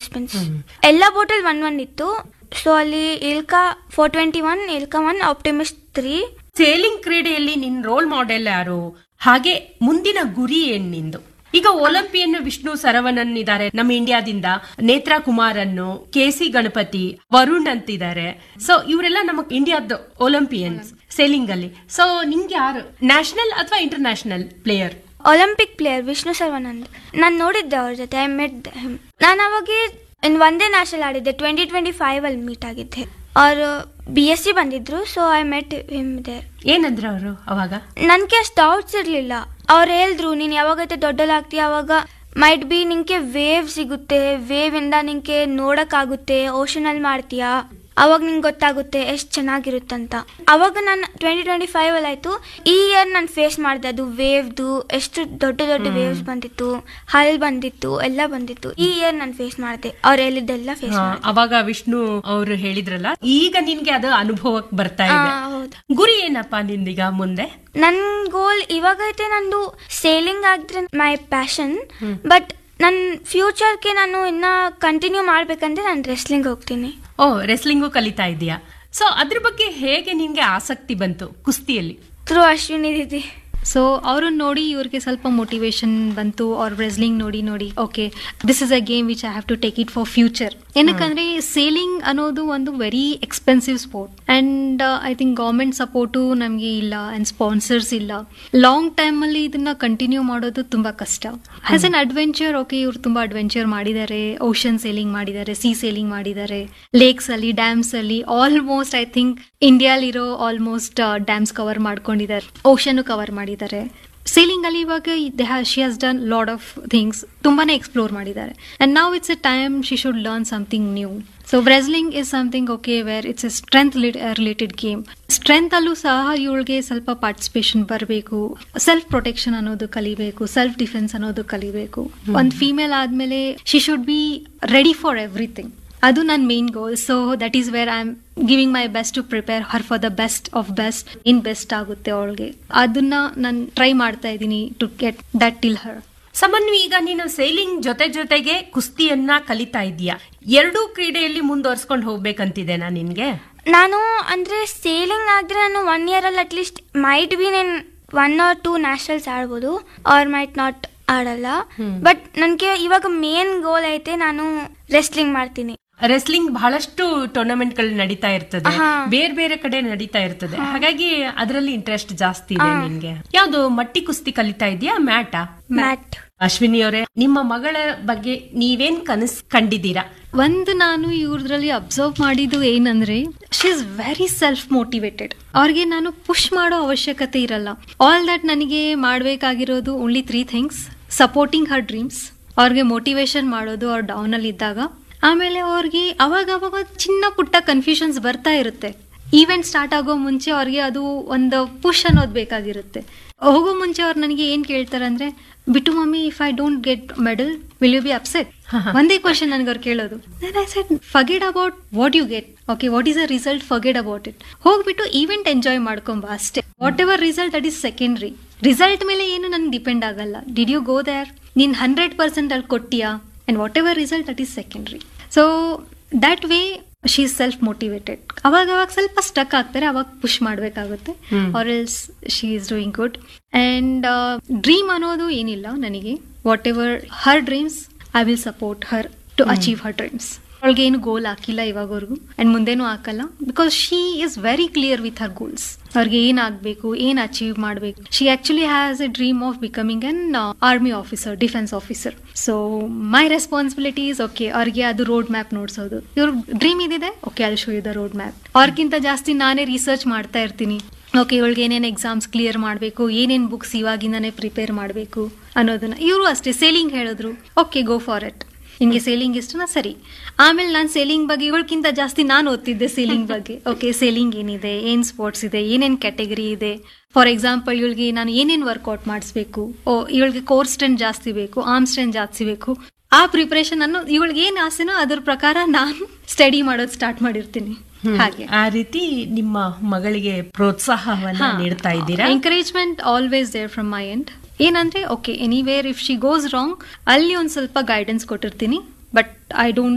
Participants ಎಲ್ಲ ಬೋಟಲ್ one one ಇತ್ತು ಸೊ ಅಲ್ಲಿ ILCA four twenty one ILCA one optimist three sailing ಕ್ರೀಡೆಯಲ್ಲಿ ನಿನ್ ರೋಲ್ ಮಾಡೆಲ್ ಯಾರು ಹಾಗೆ ಮುಂದಿನ ಗುರಿ ಏನ್ ನಿಂದು ಈಗ ಒಲಿಂಪಿಯನ್ ವಿಷ್ಣು ಸರವಣನ್ ಇದ್ದಾರೆ ನಮ್ಮ ಇಂಡಿಯಾದಿಂದ ನೇತ್ರಾ ಕುಮಾರನ್ನು ಕೆ ಸಿ ಗಣಪತಿ ವರುಣ್ ಅಂತಿದ್ದಾರೆ ಸೊ ಇವರೆಲ್ಲ ನಮ್ಮ ಇಂಡಿಯಾದ ಒಲಿಂಪಿಯನ್ಸ್ ಸೇಲಿಂಗ್ ಅಲ್ಲಿ ಸೊ ನಿಂಗೆ ಯಾರು ನ್ಯಾಷನಲ್ ಅಥವಾ international player olympic player Vishnu Sarvanand ನಾನು ನೋಡಿದ್ದೆ ಅವ್ರ ಜೊತೆ ಐ ಮೆಟ್ ಹಿಮ್ ನಾನು ಅವಾಗ ಇನ್ ಒಂದೇ ನ್ಯಾಷನಲ್ ಆಡಿದ್ದೆ ಟ್ವೆಂಟಿ ಟ್ವೆಂಟಿ ಫೈವ್ ಅಲ್ಲಿ ಮೀಟ್ ಆಗಿದ್ದೆ ಅವರು ಬಿ ಎಸ್ ಸಿ ಬಂದಿದ್ರು so I met him there ಏನಂದ್ರ ಅವರು ಅವಾಗ ನನಗೆ ಅಷ್ಟು ಡೌಟ್ಸ್ ಇರಲಿಲ್ಲ ಅವ್ರು ಹೇಳಿದ್ರು ನೀನು ಯಾವಾಗೈತೆ ದೊಡ್ಡಲಾಗ್ತೀಯ ಅವಾಗ ಮೈಟ್ ಬಿ ನಿಂಗೆ ವೇವ್ ಸಿಗುತ್ತೆ ವೇವ್ ಇಂದ ನಿಂಗೆ ನೋಡಕ್ಕಾಗುತ್ತೆ ಓಷನ್ ಅಲ್ಲಿ ಮಾಡ್ತೀಯಾ ಅವಾಗ ನಿಂಗೆ ಗೊತ್ತಾಗುತ್ತೆ ಎಷ್ಟು ಚೆನ್ನಾಗಿರುತ್ತಂತ ಅವಾಗ ನಾನು ಟ್ವೆಂಟಿ ಟ್ವೆಂಟಿ ಫೈವ್ ಅಲ್ಲಿ ಆಯ್ತು ಈ ಇಯರ್ ನಾನು ಫೇಸ್ ಮಾಡಿದೆ ಅದು ವೇವ್ದು ಎಷ್ಟು ದೊಡ್ಡ ದೊಡ್ಡ ವೇವ್ಸ್ ಬಂದಿತ್ತು ಹಲ್ ಬಂದಿತ್ತು ಎಲ್ಲ ಬಂದಿತ್ತು ಈ ಇಯರ್ ನಾನು ಫೇಸ್ ಮಾಡಿದೆ ಅವ್ರು ಹೇಳಿದ್ದೆಲ್ಲ ಫೇಸ್ ಹಾ, ಮಾಡಿದೆ ಅವಾಗ ವಿಷ್ಣು ಅವರು ಹೇಳಿದ್ರಲ್ಲ ಈಗ ನಿನ್ಗೆ ಅದು ಅನುಭವಕ್ಕೆ ಬರ್ತಾ ಇದೆ ಆ, ಹೌದು ಗುರಿ ಏನಪ್ಪಾ ನಿಂದೀಗ ಮುಂದೆ ನನ್ ಗೋಲ್ ಇವಾಗೈತೆ ನಂದು ಸೇಲಿಂಗ್ ಆಗಿದ್ರೆ ಮೈ ಪ್ಯಾಷನ್ ಬಟ್ ನನ್ನ ಫ್ಯೂಚರ್ಗೆ ನಾನು ಇನ್ನ ಕಂಟಿನ್ಯೂ ಮಾಡ್ಬೇಕಂದ್ರೆ ನಾನು ರೆಸ್ಲಿಂಗ್ ಹೋಗ್ತೀನಿ ಓ ರೆಸ್ಲಿಂಗು ಕಲಿತಾ ಇದೀಯಾ ಸೊ ಅದ್ರ ಬಗ್ಗೆ ಹೇಗೆ ನಿನ್ಗೆ ಆಸಕ್ತಿ ಬಂತು ಕುಸ್ತಿಯಲ್ಲಿ ಥ್ರೂ ಅಶ್ವಿನಿ ದೀದಿ ಸೊ ಅವ್ರನ್ನ ನೋಡಿ ಇವ್ರಿಗೆ ಸ್ವಲ್ಪ ಮೋಟಿವೇಶನ್ ಬಂತು ಅವ್ರ ರೆಸ್ಲಿಂಗ್ ನೋಡಿ ನೋಡಿ okay this is a game which I have to take it for future ಏನಕ್ಕಂದ್ರೆ ಸೇಲಿಂಗ್ ಅನ್ನೋದು ಒಂದು very expensive sport and I think government support ನಮಗೆ ಇಲ್ಲ ಅಂಡ್ ಸ್ಪಾನ್ಸರ್ಸ್ ಇಲ್ಲ ಲಾಂಗ್ ಟೈಮ್ ಅಲ್ಲಿ ಇದನ್ನ ಕಂಟಿನ್ಯೂ ಮಾಡೋದು ತುಂಬಾ ಕಷ್ಟ ಆಸ್ ಅನ್ ಅಡ್ವೆಂಚರ್ ಓಕೆ ಇವ್ರು ತುಂಬಾ ಅಡ್ವೆಂಚರ್ ಮಾಡಿದ್ದಾರೆ ಓಷನ್ ಸೇಲಿಂಗ್ ಮಾಡಿದ್ದಾರೆ ಸಿ ಸೇಲಿಂಗ್ ಮಾಡಿದ್ದಾರೆ ಲೇಕ್ಸ್ ಅಲ್ಲಿ ಡ್ಯಾಮ್ಸ್ ಅಲ್ಲಿ ಆಲ್ಮೋಸ್ಟ್ ಐ ಥಿಂಕ್ ಇಂಡಿಯಾಲಿರೋ ಆಲ್ಮೋಸ್ಟ್ ಡ್ಯಾಮ್ಸ್ ಕವರ್ ಮಾಡ್ಕೊಂಡಿದ್ದಾರೆ ಓಷನ್ ಕವರ್ ಮಾಡಿದ್ದಾರೆ ಸೇಲಿಂಗ್ ಅಲ್ಲಿ ಇವಾಗ they she has done lot of things ತುಂಬಾನೇ ಎಕ್ಸ್ಪ್ಲೋರ್ ಮಾಡಿದ್ದಾರೆ ಅಂಡ್ ನಾವು it's a time she should learn something new so wrestling is something okay where it's a strength related game strength ಅಲ್ಲೂ ಸಹ ಇವಳಿಗೆ ಸ್ವಲ್ಪ ಪಾರ್ಟಿಸಿಪೇಷನ್ ಬರಬೇಕು ಸೆಲ್ಫ್ ಪ್ರೊಟೆಕ್ಷನ್ ಅನ್ನೋದು ಕಲಿಬೇಕು ಸೆಲ್ಫ್ ಡಿಫೆನ್ಸ್ ಅನ್ನೋದು ಕಲಿಬೇಕು ಒಂದು ಫೀಮೇಲ್ ಆದ್ಮೇಲೆ she should be ready for everything ಅದು ನನ್ನ main goal so that is where I am giving my best to prepare her for the best of best in best ಆಗುತ್ತೆ ಅವಳಿಗೆ ಅದನ್ನ ನಾನು ಟ್ರೈ ಮಾಡ್ತಾ ಇದ್ದೀನಿ to get that till her ಸಾಮಾನ್ಯ ಈಗ ನೀನು ಸೇಲಿಂಗ್ ಜೊತೆ ಜೊತೆಗೆ ಕುಸ್ತಿಯನ್ನ ಕಲಿತಾ ಇದೀಯಾ ಎರಡೂ ಕ್ರೀಡೆಯಲ್ಲಿ ಮುಂದುವರ್ಸ್ಕೊಂಡು ಹೋಗ್ಬೇಕಂತಿದೆನಾ ನಿನ್ಗೆ ನಾನು ಅಂದ್ರೆ ಸೇಲಿಂಗ್ ಆಗಿದ್ರೆ ನಾನು ಒನ್ ಇಯರ್ ಅಲ್ಲಿ ಅಟ್ಲೀಸ್ಟ್ ಮೈಟ್ ಬಿ ನಾನು ಒನ್ ಆರ್ ಟೂ ನ್ಯಾಷನಲ್ಸ್ ಆಡ್ಬೋದು ಆರ್ ಮೈಟ್ ನಾಟ್ ಆಡಲ್ಲ ಬಟ್ ನನಗೆ ಇವಾಗ ಮೇನ್ ಗೋಲ್ ಐತೆ ನಾನು ರೆಸ್ಲಿಂಗ್ ಮಾಡ್ತೀನಿ ರೆಸ್ಲಿಂಗ್ ಬಹಳಷ್ಟು ಟೂರ್ನಮೆಂಟ್ ಗಳು ನಡೀತಾ ಇರ್ತದೆ ಹಾ. ಬೇರೆ ಬೇರೆ ಕಡೆ ನಡೀತಾ ಇರ್ತದೆ ಹಾಗಾಗಿ ಅದರಲ್ಲಿ ಇಂಟ್ರೆಸ್ಟ್ ಜಾಸ್ತಿ ಇದೆ ನಿನ್ಗೆ ಯಾವ್ದು ಮಟ್ಟಿ ಕುಸ್ತಿ ಕಲಿತಾ ಇದೆಯಾ ಮ್ಯಾಟಾ ಮ್ಯಾಟ್ ಅಶ್ವಿನಿ ಅವರೇ ನಿಮ್ಮ ಮಗಳ ಬಗ್ಗೆ ನೀವೇನ್ ಕನಸ್ ಕಂಡಿದ್ದೀರಾ ಒಂದು ನಾನು ಇವ್ರದ್ರಲ್ಲಿ ಅಬ್ಸರ್ವ್ ಮಾಡಿದ್ದು ಏನಂದ್ರೆ she is very self motivated ಅವ್ರಿಗೆ ನಾನು ಪುಷ್ ಮಾಡೋ ಅವಶ್ಯಕತೆ ಇರಲ್ಲ ಆಲ್ ದಟ್ ನನಗೆ ಮಾಡಬೇಕಾಗಿರೋದು only three things supporting her dreams ಅವ್ರಿಗೆ ಮೋಟಿವೇಶನ್ ಮಾಡೋದು ಅವ್ರು ಡೌನ್ ಅಲ್ಲಿ ಇದ್ದಾಗ ಆಮೇಲೆ ಅವ್ರಿಗೆ ಅವಾಗ ಅವಾಗ ಚಿನ್ನ ಪುಟ್ಟ ಕನ್ಫ್ಯೂಷನ್ಸ್ ಬರ್ತಾ ಇರುತ್ತೆ ಈವೆಂಟ್ ಸ್ಟಾರ್ಟ್ ಆಗೋ ಮುಂಚೆ ಅವ್ರಿಗೆ ಅದು ಒಂದು ಪುಷ್ ಅನ್ನೋದು ಬೇಕಾಗಿರುತ್ತೆ ಹೋಗೋ ಮುಂಚೆ ಅವ್ರು ನನಗೆ ಏನ್ ಕೇಳ್ತಾರೆ ಅಂದ್ರೆ ಬಿಟ್ಟು mummy if I don't get medal will you be upset ಒಂದೇ ಕ್ವಶನ್ ನನಗೆ ಅವ್ರು ಕೇಳೋದು I said forget about what you get okay what is a result forget about it ಹೋಗ್ಬಿಟ್ಟು ಈವೆಂಟ್ ಎಂಜಾಯ್ ಮಾಡ್ಕೊಂಬ ಅಷ್ಟೇ whatever result that is secondary result ಮೇಲೆ ಏನು ನನ್ಗೆ ಡಿಪೆಂಡ್ ಆಗಲ್ಲ ಡಿಡ್ ಯು ಗೋ ದೇರ್ ನೀನ್ ಹಂಡ್ರೆಡ್ ಪರ್ಸೆಂಟ್ ಅಲ್ಲಿ ಕೊಟ್ಟಿಯಾ and whatever result that is secondary so that way she is self motivated ಅವಾಗ ಅವಾಗ ಸ್ವಲ್ಪ ಸ್ಟಕ್ ಆಗ್ತಾರೆ ಅವಾಗ ಪುಷ್ ಮಾಡಬೇಕಾಗುತ್ತೆ or else she is doing good and dream ಅನ್ನೋದು ಏನಿಲ್ಲ ನನಗೆ whatever her dreams I will support her to achieve her dreams ಅವಳಿಗೆ ಏನು ಗೋಲ್ ಹಾಕಿಲ್ಲ ಇವಾಗವರೆಗೂ ಅಂಡ್ ಮುಂದೇನು ಹಾಕಲ್ಲ because she is very clear with her goals ಅವ್ರಿಗೆ ಏನ್ ಆಗ್ಬೇಕು ಏನ್ ಅಚೀವ್ ಮಾಡಬೇಕು she actually has a dream of becoming an army officer defence officer so my responsibilities okay ಅವ್ರಿಗೆ ಅದು ರೋಡ್ ಮ್ಯಾಪ್ ನೋಡ್ಸೋದು ಇವ್ರ ಡ್ರೀಮ್ ಇದಿದೆ ಓಕೆ ಅಲ್ಲಿ ಶೋ ದ ರೋಡ್ ಮ್ಯಾಪ್ ಅವ್ರಿಗಿಂತ ಜಾಸ್ತಿ ನಾನೇ ರಿಸರ್ಚ್ ಮಾಡ್ತಾ ಇರ್ತೀನಿ ಓಕೆ ಇವಳಿಗೆ ಏನೇನು ಎಕ್ಸಾಮ್ಸ್ ಕ್ಲಿಯರ್ ಮಾಡಬೇಕು ಏನೇನು ಬುಕ್ಸ್ ಇವಾಗಿಂದಾನೇ ಪ್ರಿಪೇರ್ ಮಾಡಬೇಕು ಅನ್ನೋದನ್ನ ಇವರು ಅಷ್ಟೇ ಸೇಲಿಂಗ್ ಹೇಳಿದ್ರು ಓಕೆ ಗೋ ಫಾರ್ ಇಟ್ ನಿನ್ಗೆ ಸೇಲಿಂಗ್ ಇಷ್ಟನಾ ಸರಿ ಆಮೇಲೆ ನಾನು ಸೇಲಿಂಗ್ ಬಗ್ಗೆ ಇವಳಕ್ಕಿಂತ ಜಾಸ್ತಿ ನಾನು ಓದ್ತಿದ್ದೆ ಸೇಲಿಂಗ್ ಬಗ್ಗೆ ಓಕೆ ಸೇಲಿಂಗ್ ಏನಿದೆ ಏನ್ ಸ್ಪೋರ್ಟ್ಸ್ ಇದೆ ಏನೇನ್ ಕ್ಯಾಟಗರಿ ಇದೆ ಫಾರ್ ಎಕ್ಸಾಂಪಲ್ ಇವಳಿಗೆ ನಾನು ಏನೇನ್ ವರ್ಕೌಟ್ ಮಾಡಿಸ್ಬೇಕು ಓ ಇವಳಿಗೆ ಕೋರ್ ಸ್ಟ್ರೆಂತ್ ಜಾಸ್ತಿ ಬೇಕು ಆರ್ಮ್ ಸ್ಟ್ರೆಂತ್ ಜಾಸ್ತಿ ಬೇಕು ಆ ಪ್ರಿಪರೇಷನ್ ಅನ್ನು ಇವಳಿಗೆ ಏನ್ ಆಸೆನೋ ಅದ್ರ ಪ್ರಕಾರ ನಾನು ಸ್ಟಡಿ ಮಾಡೋದು ಸ್ಟಾರ್ಟ್ ಮಾಡಿರ್ತೀನಿ ಹಾಗೆ ಆ ರೀತಿ ನಿಮ್ಮ ಮಗಳಿಗೆ ಪ್ರೋತ್ಸಾಹವನ್ನ ನೀಡ್ತಾ ಇದ್ದೀರಾ encouragement always there from my end ಏನಂದ್ರೆ okay anywhere if she goes wrong ಅಲ್ಲಿ ಒಂದ್ ಸ್ವಲ್ಪ ಗೈಡೆನ್ಸ್ ಕೊಟ್ಟಿರ್ತೀನಿ ಬಟ್ ಐ ಡೋಂಟ್